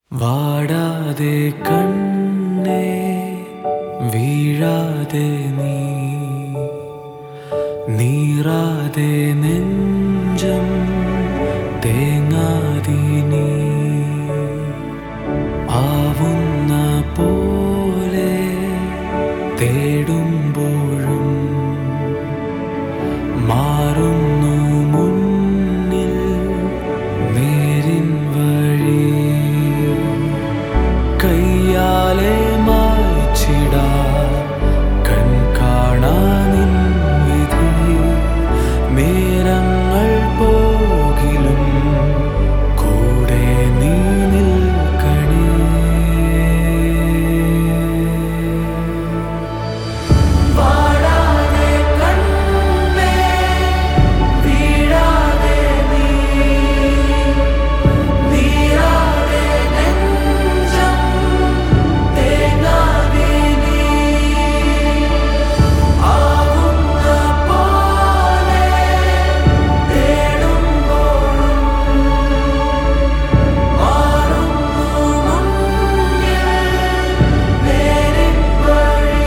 വാടാതെ കണ്ണേ വീഴാതെ നീ നീറാതെ നെഞ്ചം തേങ്ങാതി നീ ആവുന്ന പോലെ തേടുമ്പോഴും മാറുന്നു മുന്നിൽ നേരിൻ വഴി കയ്യാലെ മായ്ച്ചിടാ കൺ കാണാനിൻ വിധി നേരങ്ങൾ പോകിലും കൂടെ നീ നിൽക്കണേ വാടാതെ കണ്ണേ വീഴാതെ നീ നീരാതെ നെഞ്ചം തേങ്ങാതെ നീ ആവുന്ന പോലെ തേടുമ്പോഴും മാറുന്നു മുന്നിൽ നേരിൻ വഴി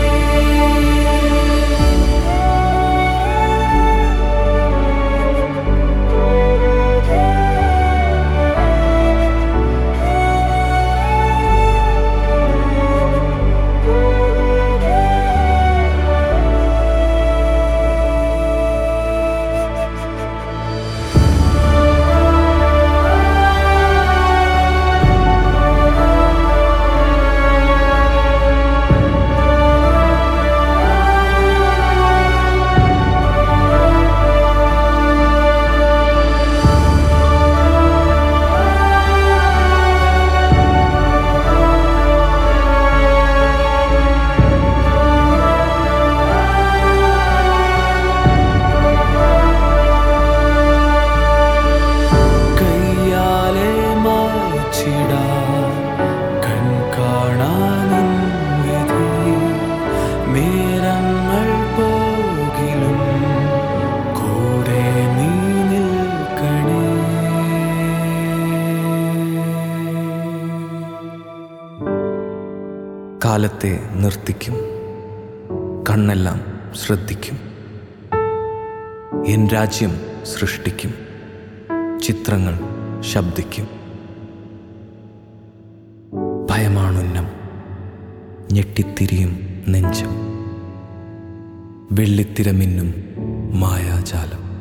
കയ്യാലെ മായ്ച്ചിടാ കൺ കാണാനിൻ വിധി നേരങ്ങൾ പോകിലും കൂടെ നീ നിൽക്കണേ കാലത്തെ നിർത്തിക്കും കണ്ണെല്ലാം ശ്രദ്ധിക്കും എൻ രാജ്യം സൃഷ്ടിക്കും ചിത്രങ്ങൾ ശബ്ദിക്കും ഭയമാണുന്നം ഞെട്ടിത്തിരിയും നെഞ്ചം വെള്ളിത്തിരമിന്നും മായാജാലം